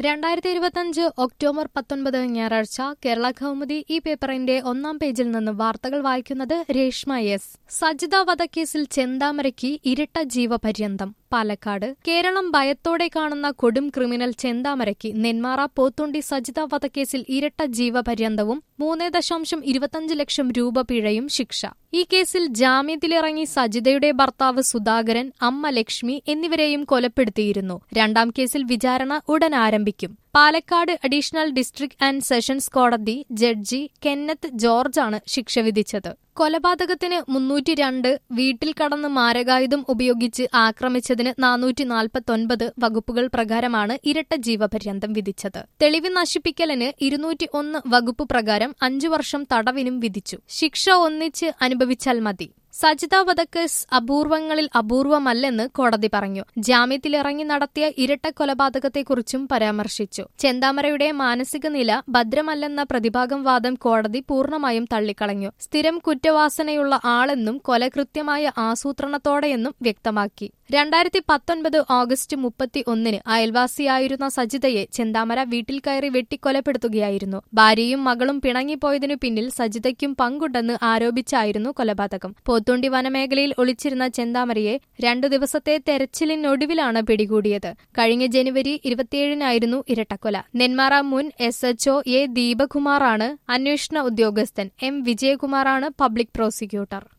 രണ്ടായിരത്തി ഇരുപത്തിയഞ്ച് ഒക്ടോബർ പത്തൊൻപത് ഞായറാഴ്ച കേരള കൗമുദി ഈ പേപ്പറിന്റെ ഒന്നാം പേജിൽ നിന്ന് വാർത്തകൾ വായിക്കുന്നത് രേഷ്മ എസ് സജിത വധക്കേസിൽ ചെന്താമരയ്ക്ക് ഇരട്ട ജീവപര്യന്തം പാലക്കാട് കേരളം ഭയത്തോടെ കാണുന്ന കൊടും ക്രിമിനൽ ചെന്താമരയ്ക്ക് നെന്മാറ പോത്തുണ്ടി സജിത വധക്കേസിൽ ഇരട്ട ജീവപര്യന്തവും മൂന്ന് ദശാംശം ഇരുപത്തിയഞ്ച് ലക്ഷം രൂപ പിഴയും ശിക്ഷ ഈ കേസിൽ ജാമ്യത്തിലിറങ്ങി സജിതയുടെ ഭർത്താവ് സുധാകരൻ അമ്മ ലക്ഷ്മി എന്നിവരെയും കൊലപ്പെടുത്തിയിരുന്നു രണ്ടാം കേസിൽ വിചാരണ ഉടൻ ആരംഭിക്കും Palakkad additional district and sessions കോടതി ജഡ്ജി കെന്നത്ത് ജോർജാണ് ശിക്ഷ വിധിച്ചത് കൊലപാതകത്തിന് മുന്നൂറ്റി രണ്ട് വീട്ടിൽ കടന്ന് മാരകായുധം ഉപയോഗിച്ച് ആക്രമിച്ചതിന് നാനൂറ്റി നാൽപ്പത്തൊൻപത് വകുപ്പുകൾ പ്രകാരമാണ് ഇരട്ട ജീവപര്യന്തം വിധിച്ചത് തെളിവ് നശിപ്പിക്കലിന് ഇരുന്നൂറ്റി ഒന്ന് വകുപ്പ് പ്രകാരം അഞ്ചു വർഷം തടവിനും വിധിച്ചു ശിക്ഷ ഒന്നിച്ച് അനുഭവിച്ചാൽ മതി സജിത വധക്കേസ് അപൂർവങ്ങളിൽ അപൂർവമല്ലെന്ന് കോടതി പറഞ്ഞു ജാമ്യത്തിലിറങ്ങി നടത്തിയ ഇരട്ട കൊലപാതകത്തെക്കുറിച്ചും പരാമർശിച്ചു ചെന്താമരയുടെ മാനസിക നില ഭദ്രമല്ലെന്ന പ്രതിഭാഗം വാദം കോടതി പൂർണ്ണമായും തള്ളിക്കളഞ്ഞു സ്ഥിരം കുറ്റവാസനയുള്ള ആളെന്നും കൊല കൃത്യമായ ആസൂത്രണത്തോടെയെന്നും വ്യക്തമാക്കി രണ്ടായിരത്തി പത്തൊൻപത് ഓഗസ്റ്റ് മുപ്പത്തി ഒന്നിന് അയൽവാസിയായിരുന്ന സജിതയെ ചെന്താമര വീട്ടിൽ കയറി വെട്ടിക്കൊലപ്പെടുത്തുകയായിരുന്നു ഭാര്യയും മകളും പിണങ്ങിപ്പോയതിനു പിന്നിൽ സജിതയ്ക്കും പങ്കുണ്ടെന്ന് ആരോപിച്ചായിരുന്നു കൊലപാതകം പോത്തുണ്ടി വനമേഖലയിൽ ഒളിച്ചിരുന്ന ചെന്താമരയെ രണ്ടു ദിവസത്തെ തെരച്ചിലിനൊടുവിലാണ് പിടികൂടിയത് കഴിഞ്ഞ ജനുവരി ഇരുപത്തിയേഴിനായിരുന്നു ഇരട്ടക്കൊല നെന്മാറ മുൻ എസ് എച്ച്ഒ എ ദീപകുമാറാണ് അന്വേഷണ ഉദ്യോഗസ്ഥൻ എം വിജയകുമാറാണ് പബ്ലിക് പ്രോസിക്യൂട്ടർ